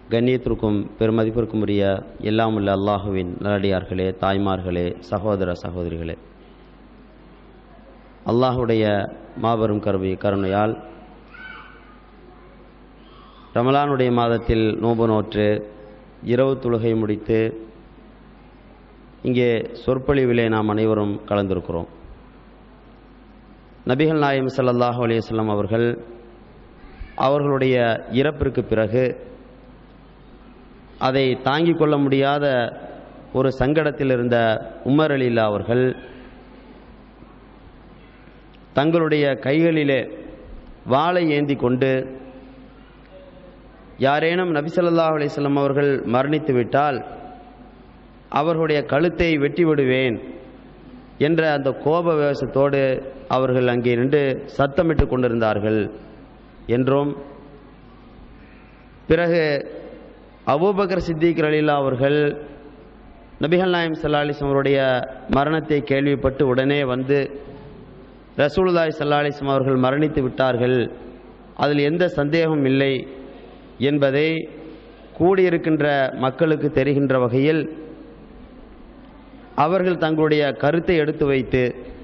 கண்ணியத்திற்கும் பெருமதிப்பிற்கும் உரிய எல்லாம் உள்ள அல்லாஹுவின் நல்லடியார்களே தாய்மார்களே சகோதர சகோதரிகளே அல்லாஹுடைய மாபெரும் கருவி கருணையால் ரமலானுடைய மாதத்தில் நோன்பு நோற்று இரவு தொழுகை முடித்து இங்கே சொற்பொழிவிலே நாம் அனைவரும் கலந்திருக்கிறோம் நபிகள் நாயம் ஸல்லல்லாஹு அலைஹி வஸல்லம் அவர்கள் அவர்களுடைய இறப்பிற்கு பிறகு அதை தாங்கிக் கொள்ள முடியாத ஒரு சங்கடத்தில் இருந்த உமர் அலிலா அவர்கள் தங்களுடைய கைகளிலே வாளை ஏந்தி கொண்டு யாரேனும் நபி ஸல்லல்லாஹு அலைஹி வஸல்லம் அவர்கள் மரணித்து விட்டால் அவர்களுடைய கழுத்தை வெட்டி விடுவேன் என்ற அந்த கோப வேசத்தோடு அவர்கள் அங்கே நின்று சத்தமிட்டு கொண்டிருந்தார்கள் என்றும் பிறகு அபூபக்கர் சித்திக் ரலீலா அவர்கள் நபிகள் நாயம் சல்லா அலிஸ்லாம் அவருடைய மரணத்தை கேள்விப்பட்டு உடனே வந்து ரசூலுல்லாய் சல்லா அலிஸ்லாம் அவர்கள் மரணித்து விட்டார்கள் அதில் எந்த சந்தேகமும் இல்லை என்பதை கூடியிருக்கின்ற மக்களுக்கு தெரிகின்ற வகையில் அவர்கள் தங்களுடைய கருத்தை எடுத்து வைத்து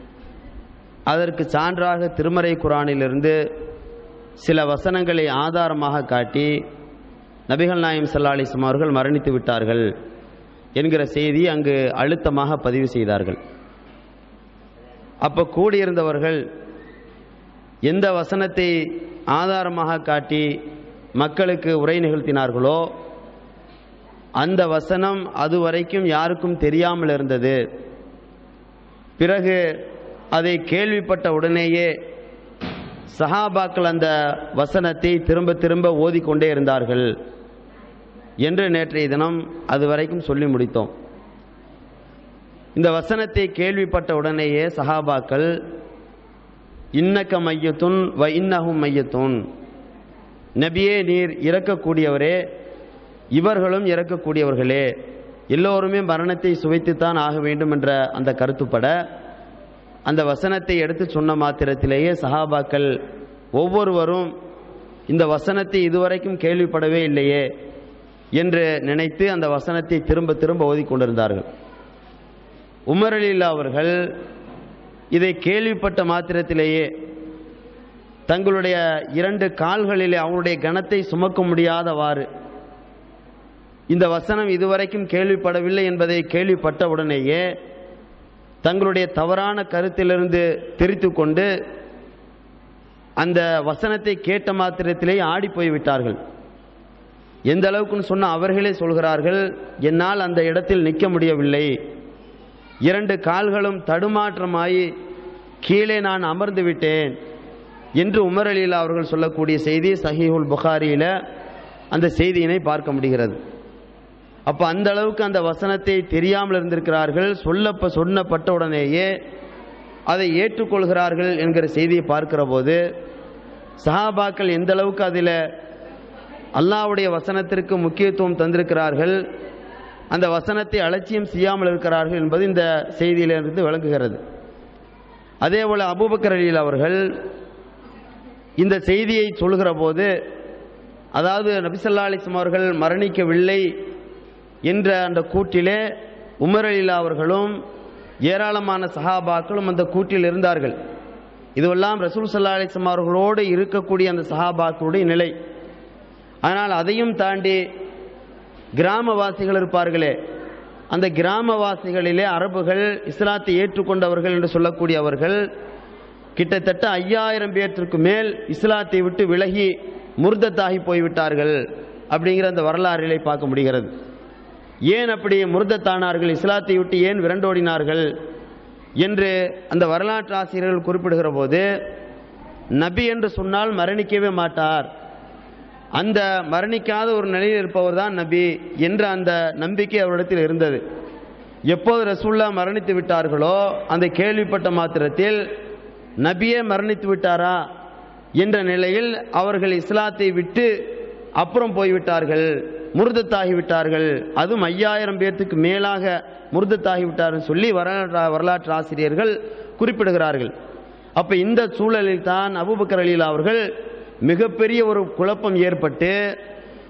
அதற்கு சான்றாக திருமறை குரானிலிருந்து சில வசனங்களை ஆதாரமாக காட்டி நபிகள் நாயம் சல்லா அலிஸ்லாம் அவர்கள் மரணித்து விட்டார்கள் என்கிற செய்தி அங்கு அழுத்தமாக பதிவு செய்தார்கள் அப்போ கூடியிருந்தவர்கள் எந்த வசனத்தை ஆதாரமாக காட்டி மக்களுக்கு உரை நிகழ்த்தினார்களோ அந்த வசனம் அதுவரைக்கும் யாருக்கும் தெரியாமல் இருந்தது பிறகு அதை கேள்விப்பட்ட உடனேயே சஹாபாக்கள் அந்த வசனத்தை திரும்ப திரும்ப ஓதிக்கொண்டே இருந்தார்கள் என்று நேற்றைய தினம் அது வரைக்கும் சொல்லி முடித்தோம் இந்த வசனத்தை கேள்விப்பட்ட உடனேயே சஹாபாக்கள் இன்னக்க மையத்துன் வ இன்னகும் மையத்துன் நபியே நீர் இறக்கக்கூடியவரே இவர்களும் இறக்கக்கூடியவர்களே எல்லோருமே மரணத்தை சுவைத்துத்தான் ஆக வேண்டும் என்ற அந்த கருத்துப்பட அந்த வசனத்தை எடுத்து சொன்ன மாத்திரத்திலேயே சஹாபாக்கள் ஒவ்வொருவரும் இந்த வசனத்தை இதுவரைக்கும் கேள்விப்படவே இல்லையே என்று நினைத்து அந்த வசனத்தை திரும்ப திரும்ப ஓதிக்கொண்டிருந்தார்கள் உமர் அலில்லா அவர்கள் இதை கேள்விப்பட்ட மாத்திரத்திலேயே தங்களுடைய இரண்டு கால்களிலே அவனுடைய கணத்தை சுமக்க முடியாதவாறு இந்த வசனம் இதுவரைக்கும் கேள்விப்படவில்லை என்பதை கேள்விப்பட்ட உடனேயே தங்களுடைய தவறான கருத்திலிருந்து திரித்து கொண்டு அந்த வசனத்தை கேட்ட மாத்திரத்திலேயே ஆடி போய்விட்டார்கள் எந்த அளவுக்குன்னு சொன்ன அவர்களே சொல்கிறார்கள் என்னால் அந்த இடத்தில் நிற்க முடியவில்லை இரண்டு கால்களும் தடுமாற்றமாயி கீழே நான் அமர்ந்து விட்டேன் என்று உமர் அலிலா அவர்கள் சொல்லக்கூடிய செய்தி சஹீஹுல் புகாரியில் அந்த செய்தியினை பார்க்க முடிகிறது அப்போ அந்த அளவுக்கு அந்த வசனத்தை தெரியாமல் இருந்திருக்கிறார்கள் சொல்லப்ப சொன்னப்பட்ட உடனேயே அதை ஏற்றுக்கொள்கிறார்கள் என்கிற செய்தியை பார்க்கிற போது சஹாபாக்கள் எந்த அளவுக்கு அதில் அல்லாவுடைய வசனத்திற்கு முக்கியத்துவம் தந்திருக்கிறார்கள் அந்த வசனத்தை அலட்சியம் செய்யாமல் இருக்கிறார்கள் என்பது இந்த செய்தியிலிருந்து விளங்குகிறது அதே போல அபூபக்கர் அலியில் அவர்கள் இந்த செய்தியை சொல்கிற போது அதாவது நபிசல்லா அலிஸ்லாம் அவர்கள் மரணிக்கவில்லை என்ற அந்த கூட்டிலே உமர் அலிலா அவர்களும் ஏராளமான சஹாபாக்களும் அந்த கூட்டில் இருந்தார்கள் இதுவெல்லாம் ரசூல் சல்லா அலிஸ்லாம் அவர்களோடு இருக்கக்கூடிய அந்த சஹாபாக்களுடைய நிலை ஆனால் அதையும் தாண்டி கிராமவாசிகள் இருப்பார்களே அந்த கிராமவாசிகளிலே அரபுகள் இஸ்லாத்தை ஏற்றுக்கொண்டவர்கள் என்று சொல்லக்கூடிய அவர்கள் கிட்டத்தட்ட ஐயாயிரம் பேர்த்திற்கு மேல் இஸ்லாத்தை விட்டு விலகி முர்தத்தாகி போய்விட்டார்கள் அப்படிங்கிற அந்த வரலாறுகளை பார்க்க முடிகிறது ஏன் அப்படி முர்தத்தானார்கள் இஸ்லாத்தை விட்டு ஏன் விரண்டோடினார்கள் என்று அந்த வரலாற்று ஆசிரியர்கள் குறிப்பிடுகிற போது நபி என்று சொன்னால் மரணிக்கவே மாட்டார் அந்த மரணிக்காத ஒரு நிலையில் இருப்பவர் தான் நபி என்ற அந்த நம்பிக்கை அவரிடத்தில் இருந்தது எப்போது ரசூல்லா மரணித்து விட்டார்களோ அந்த கேள்விப்பட்ட மாத்திரத்தில் நபியே மரணித்து விட்டாரா என்ற நிலையில் அவர்கள் இஸ்லாத்தை விட்டு அப்புறம் போய்விட்டார்கள் முருதத்தாகி விட்டார்கள் அதுவும் ஐயாயிரம் பேர்த்துக்கு மேலாக முருதத்தாகி விட்டார்கள் சொல்லி வரலாற்று வரலாற்று ஆசிரியர்கள் குறிப்பிடுகிறார்கள் அப்ப இந்த சூழலில் தான் அபூபக்கர் அலிலா அவர்கள் மிகப்பெரிய ஒரு குழப்பம் ஏற்பட்டு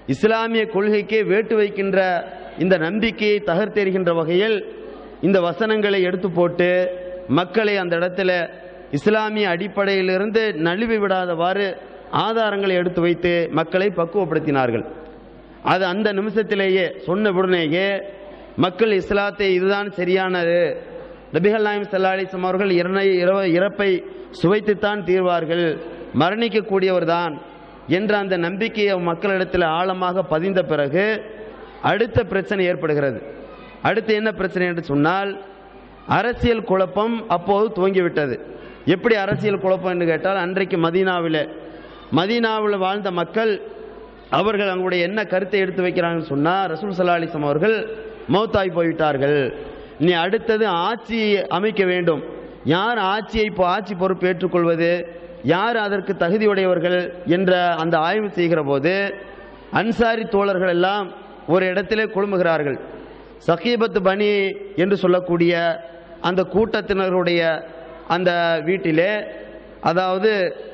இஸ்லாமிய கொள்கைக்கே வேட்டு வைக்கின்ற இந்த நம்பிக்கையை தகர்த்தெறிகின்ற வகையில் இந்த வசனங்களை எடுத்து போட்டு மக்களை அந்த இடத்துல இஸ்லாமிய அடிப்படையிலிருந்து நழுவி விடாதவாறு ஆதாரங்களை எடுத்து வைத்து மக்களை பக்குவப்படுத்தினார்கள் அது அந்த நிமிஷத்திலேயே சொன்ன உடனேயே மக்கள் இஸ்லாத்தை இதுதான் சரியானது நபிகள் நாயம் சல்லாலிசம் அவர்கள் இரணை இரவ- இறப்பை சுவைத்துத்தான் தீர்வார்கள் மரணிக்கக்கூடியவர் தான் என்ற அந்த நம்பிக்கையை மக்களிடத்தில் ஆழமாக பதிந்த பிறகு அடுத்த பிரச்சனை ஏற்படுகிறது அடுத்து என்ன பிரச்சனை என்று சொன்னால் அரசியல் குழப்பம் அப்போது துவங்கிவிட்டது எப்படி அரசியல் குழப்பம் என்று கேட்டால் அன்றைக்கு மதீனாவில் மதீனாவில் வாழ்ந்த மக்கள் அவர்கள் அவங்களுடைய என்ன கருத்தை எடுத்து வைக்கிறாங்கன்னு சொன்னால் ரசூல் சல்லா அலிஸ்லாம் அவர்கள் மௌத்தாய் போய்விட்டார்கள் நீ அடுத்தது ஆட்சி அமைக்க வேண்டும் யார் ஆட்சியை இப்போ ஆட்சி பொறுப்பு ஏற்றுக்கொள்வது யார் அதற்கு தகுதியுடையவர்கள் என்ற அந்த ஆய்வு செய்கிற போது அன்சாரி தோழர்கள் எல்லாம் ஒரு இடத்திலே குழுமுகிறார்கள் சகீபத் பனி என்று சொல்லக்கூடிய அந்த கூட்டத்தினருடைய அந்த வீட்டிலே அதாவது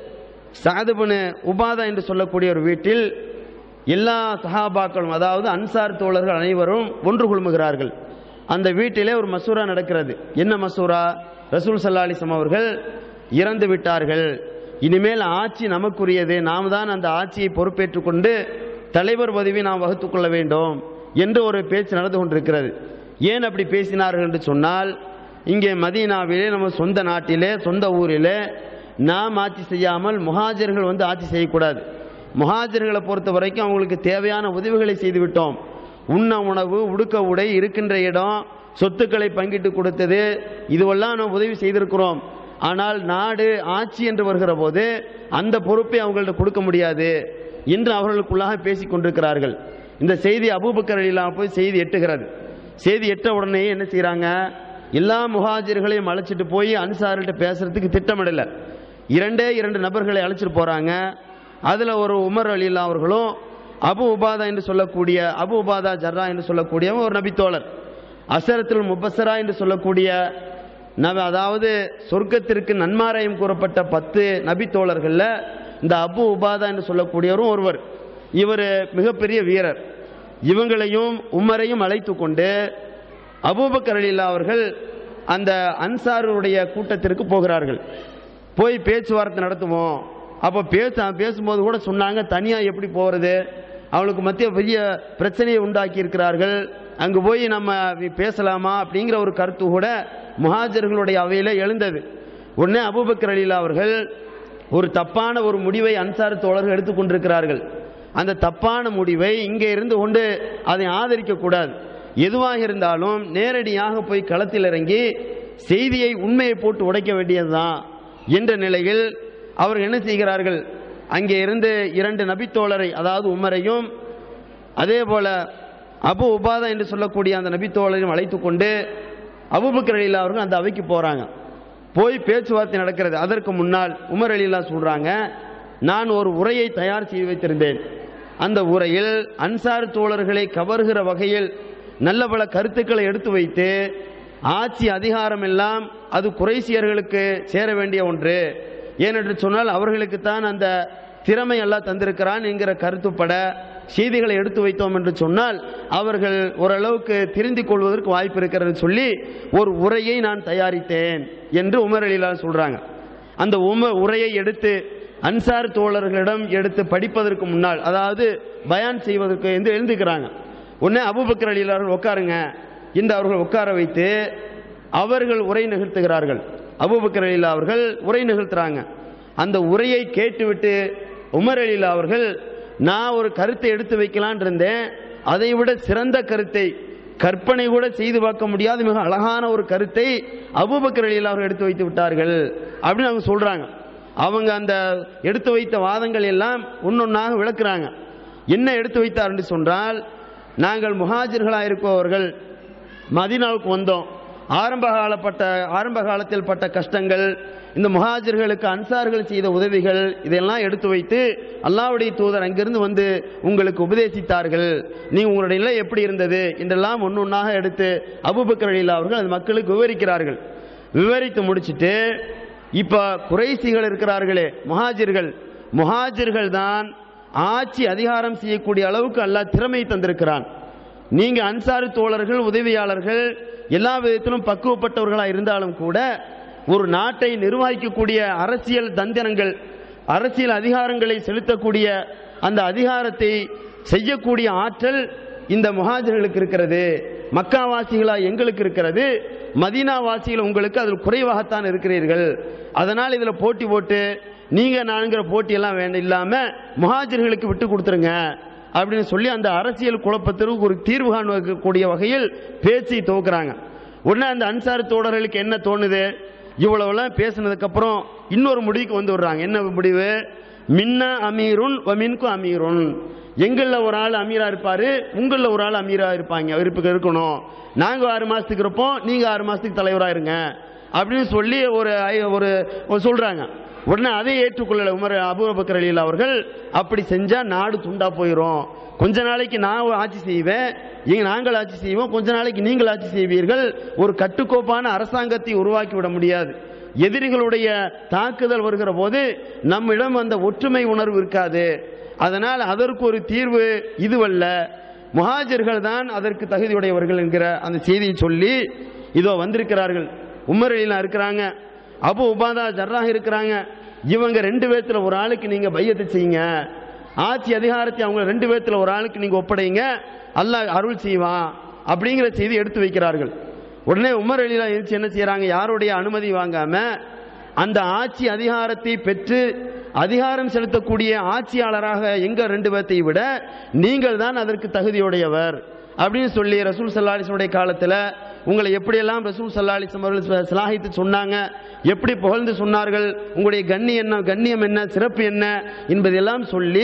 சாதுபனு உபாதா என்று சொல்லக்கூடிய ஒரு வீட்டில் எல்லா சஹாபாக்களும் அதாவது அன்சார் தோழர்கள் அனைவரும் ஒன்று குழுமுகிறார்கள் அந்த வீட்டிலே ஒரு மசூரா நடக்கிறது என்ன மசூரா ரசூல் சல்லா அலிஸ்லாம் அவர்கள் இறந்து விட்டார்கள் இனிமேல் ஆட்சி நமக்குரியது நாம் தான் அந்த ஆட்சியை பொறுப்பேற்றுக் கொண்டு தலைவர் பதவி நாம் வகுத்துக் கொள்ள வேண்டும் என்று ஒரு பேச்சு நடந்து கொண்டிருக்கிறது ஏன் அப்படி பேசினார்கள் என்று சொன்னால் இங்கே மதீனாவிலே நம்ம சொந்த நாட்டிலே சொந்த ஊரிலே நாம் ஆட்சி செய்யாமல் முஹாஜர்கள் வந்து ஆட்சி செய்யக்கூடாது முஹாஜர்களை பொறுத்த வரைக்கும் அவங்களுக்கு தேவையான உதவிகளை செய்து விட்டோம் உண்ண உணவு உடுக்க உடை இருக்கின்ற இடம் சொத்துக்களை பங்கிட்டு கொடுத்தது இதுவெல்லாம் நாம் உதவி செய்திருக்கிறோம் ஆனால் நாடு ஆட்சி என்று வருகிற போது அந்த பொறுப்பை அவங்கள்ட்ட கொடுக்க முடியாது என்று அவர்களுக்குள்ளாக பேசிக் கொண்டிருக்கிறார்கள் இந்த செய்தி அபூபக்கர் அலிலாம் போய் செய்தி எட்டுகிறது செய்தி எட்ட உடனே என்ன செய்றாங்க எல்லா முஹாஜர்களையும் அழைச்சிட்டு போய் அன்சார்கிட்ட பேசுறதுக்கு திட்டமிடல இரண்டே இரண்டு நபர்களை அழைச்சிட்டு போறாங்க அதுல ஒரு உமர் அலிலா அவர்களும் அபு உபாதா என்று சொல்லக்கூடிய அபு உபாதா ஜர்ரா என்று சொல்லக்கூடிய ஒரு நபித்தோழர் அசரத்துல் முபஸ்ஸரா என்று சொல்லக்கூடிய நப அதாவது சொர்க்கத்திற்கு நன்மாராயம் கூறப்பட்ட பத்து நபித்தோழர்கள்ல இந்த அபு உபாதா என்று சொல்லக்கூடியவரும் ஒருவர் இவர் மிகப்பெரிய வீரர் இவங்களையும் உமரையும் அழைத்து கொண்டு அபூபக்கர் அலில்லா அவர்கள் அந்த அன்சாருடைய கூட்டத்திற்கு போகிறார்கள் போய் பேச்சுவார்த்தை நடத்துவோம் அப்போ பேச பேசும்போது கூட சொன்னாங்க தனியாக எப்படி போகிறது அவளுக்கு மத்திய பெரிய பிரச்சனையை உண்டாக்கி இருக்கிறார்கள் அங்கு போய் நம்ம பேசலாமா அப்படிங்கிற ஒரு கருத்து கூட முஹாஜர்களுடைய அவையில் எழுந்தது உடனே அபூபக்கர் அலிலா அவர்கள் ஒரு தப்பான ஒரு முடிவை அன்சார் தோழர்கள் எடுத்துக்கொண்டிருக்கிறார்கள் அந்த தப்பான முடிவை இங்கே இருந்து கொண்டு அதை ஆதரிக்க கூடாது எதுவாக இருந்தாலும் நேரடியாக போய் களத்தில் இறங்கி செய்தியை உண்மையை போட்டு உடைக்க வேண்டியதுதான் என்ற நிலையில் அவர்கள் என்ன செய்கிறார்கள் அங்கே இருந்து இரண்டு நபித்தோழரை அதாவது உமரையும் அதே போல அபு உபாதா என்று சொல்லக்கூடிய அந்த நபித்தோழரையும் அழைத்து கொண்டு அபுபக்கர் அலிலா அவர்கள் அந்த அவைக்கு போறாங்க போய் பேச்சுவார்த்தை நடக்கிறது அதற்கு முன்னால் உமர் அலிலா சொல்றாங்க நான் ஒரு உரையை தயார் செய்து வைத்திருந்தேன் அந்த உரையில் அன்சார் தோழர்களை கவர்கிற வகையில் நல்ல பல கருத்துக்களை எடுத்து வைத்து ஆட்சி அதிகாரம் எல்லாம் அது குறைசியர்களுக்கு சேர வேண்டிய ஒன்று ஏனென்று சொன்னால் அவர்களுக்குத்தான் அந்த திறமை எல்லாம் தந்திருக்கிறான் என்கிற கருத்துப்பட செய்திகளை எடுத்து வைத்தோம் என்று சொன்னால் அவர்கள் ஓரளவுக்கு திருந்திக் கொள்வதற்கு வாய்ப்பு இருக்கிறது சொல்லி ஒரு உரையை நான் தயாரித்தேன் என்று உமர் அலிலா சொல்றாங்க அந்த உம உரையை எடுத்து அன்சார் தோழர்களிடம் எடுத்து படிப்பதற்கு முன்னால் அதாவது பயான் செய்வதற்கு என்று எழுந்துக்கிறாங்க உடனே அபுபக்கர் அலிலா அவர்கள் உட்காருங்க இந்த அவர்கள் உட்கார வைத்து அவர்கள் உரை நிகழ்த்துகிறார்கள் அபூபக்கர் அலிலா அவர்கள் உரை நிகழ்த்துறாங்க அந்த உரையை கேட்டுவிட்டு உமர் அலிலா அவர்கள் நான் ஒரு கருத்தை எடுத்து வைக்கலான் இருந்தேன் அதை விட சிறந்த கருத்தை கற்பனை கூட செய்து பார்க்க முடியாத மிக அழகான ஒரு கருத்தை அபூபக்கர் அலிலா அவர்கள் எடுத்து வைத்து விட்டார்கள் அப்படின்னு அவங்க சொல்றாங்க அவங்க அந்த எடுத்து வைத்த வாதங்கள் எல்லாம் ஒன்னொன்னாக விளக்குறாங்க என்ன எடுத்து வைத்தார் என்று சொன்னால் நாங்கள் முஹாஜர்களாக இருப்பவர்கள் மதினாவுக்கு வந்தோம் ஆரம்ப காலப்பட்ட ஆரம்ப காலத்தில் பட்ட கஷ்டங்கள் இந்த முஹாஜர்களுக்கு அன்சார்கள் செய்த உதவிகள் இதெல்லாம் எடுத்து வைத்து அல்லாவுடைய தூதர் அங்கிருந்து வந்து உங்களுக்கு உபதேசித்தார்கள் நீ உங்களுடைய நிலை எப்படி இருந்தது என்றெல்லாம் ஒன்று ஒன்றாக எடுத்து அபுபக்கர் அலிலா அவர்கள் அது மக்களுக்கு விவரிக்கிறார்கள் விவரித்து முடிச்சிட்டு இப்ப குறைசிகள் இருக்கிறார்களே முஹாஜிர்கள் முஹாஜிர்கள் தான் ஆட்சி அதிகாரம் செய்யக்கூடிய அளவுக்கு அல்லாஹ் திறமை தந்திருக்கிறான் நீங்க அன்சாரி தோழர்கள் உதவியாளர்கள் எல்லா விதத்திலும் பக்குவப்பட்டவர்களா இருந்தாலும் கூட ஒரு நாட்டை நிர்வகிக்கக்கூடிய அரசியல் தந்திரங்கள் அரசியல் அதிகாரங்களை செலுத்தக்கூடிய அந்த அதிகாரத்தை செய்யக்கூடிய ஆற்றல் இந்த முஹாஜர்களுக்கு இருக்கிறது மக்காவாசிகளா எங்களுக்கு இருக்கிறது மதீனா வாசிகள் உங்களுக்கு அதில் குறைவாகத்தான் இருக்கிறீர்கள் அதனால் இதில் போட்டி போட்டு நீங்க நான்கிற போட்டியெல்லாம் வேண்டாம் இல்லாம முஹாஜர்களுக்கு விட்டு கொடுத்துருங்க அப்படின்னு சொல்லி அந்த அரசியல் குழப்பத்திற்கு ஒரு தீர்வு காணக்கூடிய வகையில் பேச்சு துவக்குறாங்க உடனே அந்த அன்சார் தோழர்களுக்கு என்ன தோணுது இவ்வளவுலாம் பேசினதுக்கு அப்புறம் இன்னொரு முடிவுக்கு வந்து விடுறாங்க என்ன முடிவு மின்ன அமீருன் வமின்கும் அமீருன் எங்களில் ஒரு ஆள் அமீரா இருப்பாரு உங்களில் ஒரு ஆள் அமீரா இருப்பாங்க இருப்புக்கு இருக்கணும் நாங்க ஆறு மாசத்துக்கு இருப்போம் நீங்க ஆறு மாசத்துக்கு தலைவரா இருங்க அப்படின்னு சொல்லி ஒரு ஐ- ஒரு ஒரு சொல்றாங்க உடனே அதை ஏற்றுக்கொள்ளல உமர் அபூபக்கர் அலியில் அவர்கள் அப்படி செஞ்சா நாடு துண்டா போயிடும் கொஞ்ச நாளைக்கு நான் ஆட்சி செய்வேன் இங்க நாங்கள் ஆட்சி செய்வோம் கொஞ்ச நாளைக்கு நீங்கள் ஆட்சி செய்வீர்கள் ஒரு கட்டுக்கோப்பான அரசாங்கத்தை உருவாக்கி விட முடியாது எதிரிகளுடைய தாக்குதல் வருகிற போது நம்மிடம் அந்த ஒற்றுமை உணர்வு இருக்காது அதனால் அதற்கு ஒரு தீர்வு இதுவல்ல முஹாஜர்கள் தான் அதற்கு தகுதியுடையவர்கள் என்கிற அந்த செய்தியை சொல்லி இதோ வந்திருக்கிறார்கள் உமர் அலிலா இருக்கிறாங்க அபு உபாதா ஜர்ராக இருக்கிறாங்க இவங்க ரெண்டு பேத்துல ஒரு ஆளுக்கு நீங்க பையத்தை செய்யுங்க ஆட்சி அதிகாரத்தை அவங்க ரெண்டு பேத்துல ஒரு ஆளுக்கு நீங்க ஒப்படைங்க அல்லாஹ் அருள் செய்வான் அப்படிங்கிற செய்தி எடுத்து வைக்கிறார்கள் உடனே உமர் அலிலா எழுச்சி என்ன செய்யறாங்க யாருடைய அனுமதி வாங்காம அந்த ஆட்சி அதிகாரத்தை பெற்று அதிகாரம் செலுத்தக்கூடிய ஆட்சியாளராக எங்க ரெண்டு பேர்த்தை விட நீங்கள் தான் அதற்கு தகுதியுடையவர் அப்படின்னு சொல்லி ரசூல் சல்லாலிசனுடைய காலத்துல உங்களை எப்படியெல்லாம் ரசூல் சல்லாலிசம் அவர்கள் சிலாகித்து சொன்னாங்க எப்படி புகழ்ந்து சொன்னார்கள் உங்களுடைய கண்ணியம் என்ன கண்ணியம் என்ன சிறப்பு என்ன என்பதெல்லாம் சொல்லி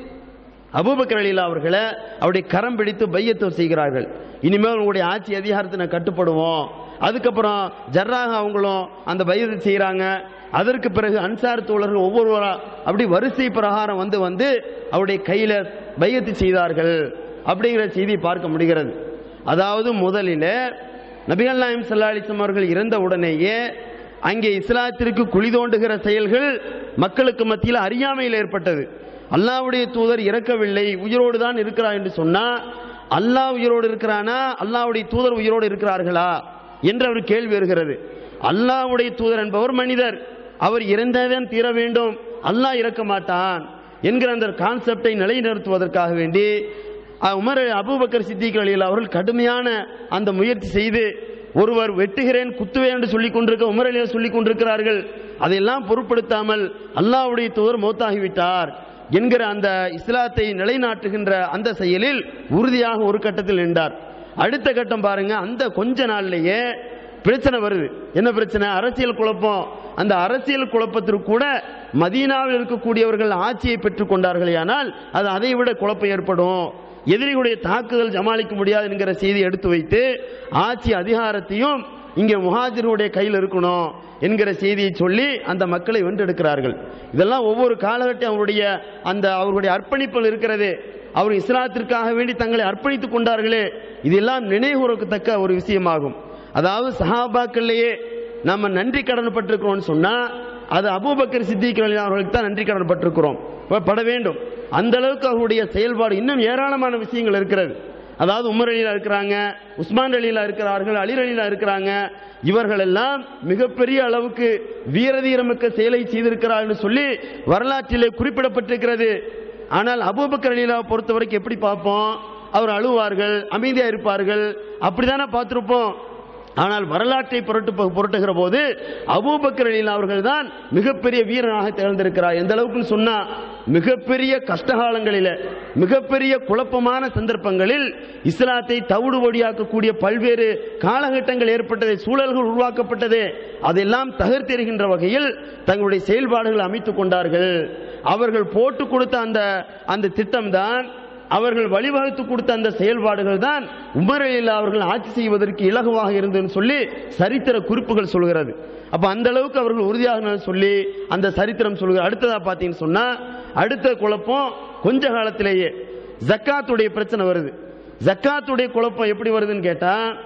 அபூபக்கர் அலிலா அவர்களை அவருடைய கரம் பிடித்து பையத்து செய்கிறார்கள் இனிமேல் உங்களுடைய ஆட்சி அதிகாரத்தை நான் கட்டுப்படுவோம் அதுக்கப்புறம் ஜர்ராக அவங்களும் அந்த பையத்தை செய்கிறாங்க அதற்கு பிறகு அன்சார் தோழர்கள் ஒவ்வொருவரா அப்படி வரிசை பிரகாரம் வந்து வந்து அவருடைய கையில பையத்து செய்தார்கள் அப்படிங்கிற செய்தி பார்க்க முடிகிறது அதாவது முதலில் நபிகள் நாயம் சல்லாலிசம் அவர்கள் இறந்த உடனேயே அங்கே இஸ்லாத்திற்கு குழி தோண்டுகிற செயல்கள் மக்களுக்கு மத்தியில் அறியாமையில் ஏற்பட்டது அல்லாஹ்வுடைய தூதர் இறக்கவில்லை உயிரோடு தான் இருக்கிறார் என்று சொன்னா அல்லாஹ் உயிரோடு இருக்கிறானா அல்லாஹ்வுடைய தூதர் உயிரோடு இருக்கிறார்களா என்று அவர் கேள்வி வருகிறது அல்லாஹ்வுடைய தூதர் என்பவர் மனிதர் அவர் இறந்ததான் தீர வேண்டும் அல்லாஹ் இறக்க மாட்டான் என்கிற அந்த கான்செப்டை நிலைநிறுத்துவதற்காக வேண்டி அஹ், உமர் அபூபக்கர் சித்திக் அலியில் அவர்கள் கடுமையான அந்த முயற்சி செய்து ஒருவர் வெட்டுகிறேன் குத்துவேன் என்று சொல்லிக் கொண்டிருக்க உமர் அலியை சொல்லிக் கொண்டிருக்கிறார்கள் அதையெல்லாம் பொருட்படுத்தாமல் அல்லாஹ்வுடைய தூதர் மௌத்தாகிவிட்டார் என்கிற அந்த இஸ்லாத்தை நிலைநாட்டுகின்ற அந்த செயலில் உறுதியாக ஒரு கட்டத்தில் நின்றார் அடுத்த கட்டம் பாருங்க அந்த கொஞ்ச நாள்லயே பிரச்சனை வருது என்ன பிரச்சனை அரசியல் குழப்பம் அந்த அரசியல் குழப்பத்திற்கு கூட மதீனாவில் இருக்கக்கூடியவர்கள் ஆட்சியை பெற்றுக் கொண்டார்களேயானால் அது அதை விட குழப்பம் ஏற்படும் எதிரிகளுடைய தாக்குதல் சமாளிக்க முடியாது என்கிற செய்தி எடுத்து வைத்து ஆட்சி அதிகாரத்தையும் இங்கே முஹாஜிருடைய கையில் இருக்கணும் என்கிற செய்தியை சொல்லி அந்த மக்களை வென்றெடுக்கிறார்கள் இதெல்லாம் ஒவ்வொரு காலகட்டம் அவருடைய அந்த அவருடைய அர்ப்பணிப்பில் இருக்கிறது அவர் இஸ்லாத்திற்காக வேண்டி தங்களை அர்ப்பணித்துக் கொண்டார்களே இதெல்லாம் நினைவுகூறத்தக்க ஒரு விஷயமாகும் அதாவது சஹாபாக்கள்லேயே நம்ம நன்றி கடன் பட்டிருக்கிறோம்னு சொன்னா அது அபூபக்கர் சித்திக் அலி அவர்களுக்கு தான் நன்றி கடன் பட்டிருக்கிறோம் ப- பட வேண்டும் அந்த அளவுக்கு அவருடைய செயல்பாடு இன்னும் ஏராளமான விஷயங்கள் இருக்கிறது அதாவது உமர் அலிலா இருக்கிறாங்க உஸ்மான் அலிலா இருக்கிறார்கள் அலி அலிலா இருக்கிறாங்க இவர்கள் எல்லாம் மிகப்பெரிய அளவுக்கு வீரதீரமிக்க செயலை செய்திருக்கிறார்கள் சொல்லி வரலாற்றிலே குறிப்பிடப்பட்டிருக்கிறது ஆனால் அபூபக்கர் அலிலாவை பொறுத்த வரைக்கும் எப்படி பார்ப்போம் அவர் அழுவார்கள் அமைதியா இருப்பார்கள் அப்படிதானே பார்த்திருப்போம் ஆனால் வரலாற்றை புரட்டு புரட்டுகிற போது அபூபக்கர் அலிலா அவர்கள் தான் மிகப்பெரிய வீரனாக திகழ்ந்திருக்கிறார் எந்த அளவுக்கு சொன்னா மிகப்பெரிய கஷ்டகாலங்களில மிகப்பெரிய குழப்பமான சந்தர்ப்பங்களில் இஸ்லாத்தை தவிடுபடியாக்கக்கூடிய பல்வேறு காலகட்டங்கள் ஏற்பட்டது சூழல்கள் உருவாக்கப்பட்டது அதெல்லாம் தகர்த்தெறிகின்ற வகையில் தங்களுடைய செயல்பாடுகளை அமைத்துக் கொண்டார்கள் அவர்கள் போட்டு கொடுத்த அந்த அந்த திட்டம்தான் அவர்கள் வழிவகுத்து கொடுத்த அந்த செயல்பாடுகள் தான் உமரில் அவர்கள் ஆட்சி செய்வதற்கு இலகுவாக இருந்ததுன்னு சொல்லி சரித்திர குறிப்புகள் சொல்கிறது அப்ப அந்த அளவுக்கு அவர்கள் உறுதியாக இருந்தாங்கன்னு சொல்லி அந்த சரித்திரம் சொல்கிற அடுத்ததா பார்த்தீங்கன்னு சொன்னா அடுத்த குழப்பம் கொஞ்ச காலத்திலேயே ஜக்காத்துடைய பிரச்சனை வருது ஜக்காத்துடைய குழப்பம் எப்படி வருதுன்னு கேட்டா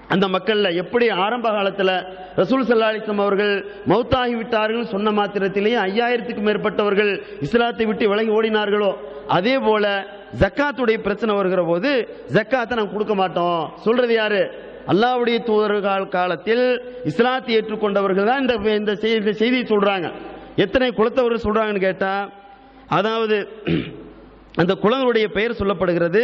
அந்த மக்கள்ல எப்படி ஆரம்ப காலத்துல ரசூல் சல்லா அலிஸ்லாம் அவர்கள் மௌத்தாகி விட்டார்கள் சொன்ன மாத்திரத்திலேயே ஐயாயிரத்துக்கும் மேற்பட்டவர்கள் இஸ்லாத்தை விட்டு விலகி ஓடினார்களோ அதே போல ஜக்காத்துடைய பிரச்சனை வருகிற போது ஜக்காத்தை நாம் கொடுக்க மாட்டோம் சொல்றது யாரு அல்லாவுடைய தூதர்கள் காலத்தில் இஸ்லாத்தை ஏற்றுக்கொண்டவர்கள் தான் இந்த இந்த செய்தி- இந்த செய்தியை சொல்றாங்க எத்தனை குலத்தவர்கள் சொல்றாங்கன்னு கேட்டா அதாவது அந்த குலங்களுடைய பெயர் சொல்லப்படுகிறது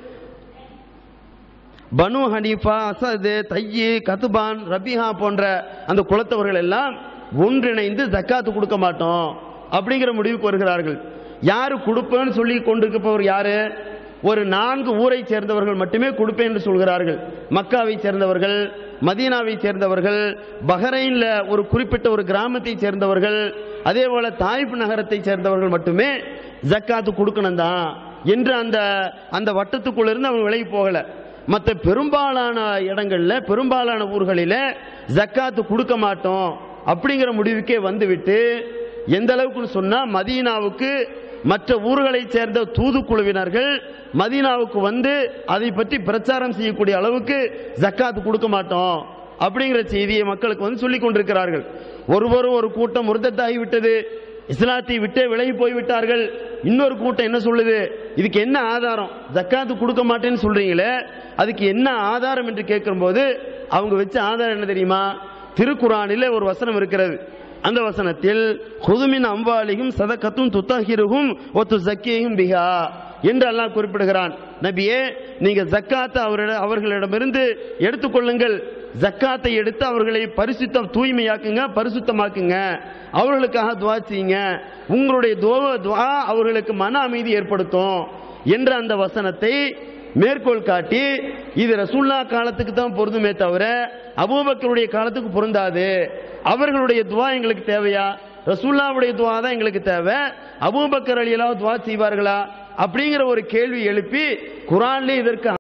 பனு ஹனீஃபா அசது தையி கத்துபான் ரபிஹா போன்ற அந்த குலத்தவர்கள் எல்லாம் ஒன்றிணைந்து ஜக்காத்து கொடுக்க மாட்டோம் அப்படிங்கிற முடிவுக்கு வருகிறார்கள் யாரு கொடுப்பேன்னு சொல்லி கொண்டிருப்பவர் யாரு ஒரு நான்கு ஊரை சேர்ந்தவர்கள் மட்டுமே கொடுப்பேன் என்று சொல்கிறார்கள் மக்காவை சேர்ந்தவர்கள் மதீனாவை சேர்ந்தவர்கள் பஹ்ரைன்ல ஒரு குறிப்பிட்ட ஒரு கிராமத்தை சேர்ந்தவர்கள் அதே போல தாய்ப் நகரத்தை சேர்ந்தவர்கள் மட்டுமே ஜக்காத்து கொடுக்கணும் தான் என்று அந்த அந்த வட்டத்துக்குள்ள இருந்து அவங்க விலகி போகல மற்ற பெரும்பாலான இடங்கள்ல பெரும்பாலான ஊர்களில ஜக்காத்து கொடுக்க மாட்டோம் அப்படிங்கிற முடிவுக்கே வந்துவிட்டு எந்த அளவுக்குன்னு சொன்னா மதீனாவுக்கு மற்ற ஊர்களை சேர்ந்த தூதுக்குழுவினர்கள் மதீனாவுக்கு வந்து அதை பற்றி பிரச்சாரம் செய்யக்கூடிய அளவுக்கு ஜக்காத்து கொடுக்க மாட்டோம் அப்படிங்கிற செய்தியை மக்களுக்கு வந்து சொல்லிக் கொண்டிருக்கிறார்கள் ஒருவரும் ஒரு கூட்டம் முருத்தத்தாகி விட்டது இஸ்லாத்தை விட்டே விலகி போய்விட்டார்கள் இன்னொரு கூட்டம் என்ன சொல்லுது இதுக்கு என்ன ஆதாரம் ஜக்காத்து கொடுக்க மாட்டேன்னு சொல்றீங்களே அதுக்கு என்ன ஆதாரம் என்று கேட்கும்போது அவங்க வச்ச ஆதாரம் என்ன தெரியுமா திருக்குறானிலே ஒரு வசனம் இருக்கிறது அந்த வசனத்தில் குதுமின் அம்பாலிகும் சதக்கத்தும் துத்தகிருகும் ஒத்து ஜக்கியும் பிகா என்று அல்லாஹ் குறிப்பிடுகிறான் நபியே நீங்க ஜக்காத்தை அவரிட அவர்களிடமிருந்து எடுத்துக்கொள்ளுங்கள் ஜக்காத்தை எடுத்து அவர்களை பரிசுத்தம் தூய்மையாக்குங்க பரிசுத்தமாக்குங்க அவர்களுக்காக துவா செய்யுங்க உங்களுடைய துவா துவா அவர்களுக்கு மன அமைதி ஏற்படுத்தும் என்ற அந்த வசனத்தை மேற்கோள் காட்டி இது ரசூல்லா காலத்துக்கு தான் பொருந்துமே தவிர அபூபக்கருடைய காலத்துக்கு பொருந்தாது அவர்களுடைய துவா எங்களுக்கு தேவையா ரசூல்லாவுடைய துவா தான் எங்களுக்கு தேவை அபூபக்கர் அலியலாவது துவா செய்வார்களா அப்படிங்கிற ஒரு கேள்வி எழுப்பி குரான்ல இதற்கு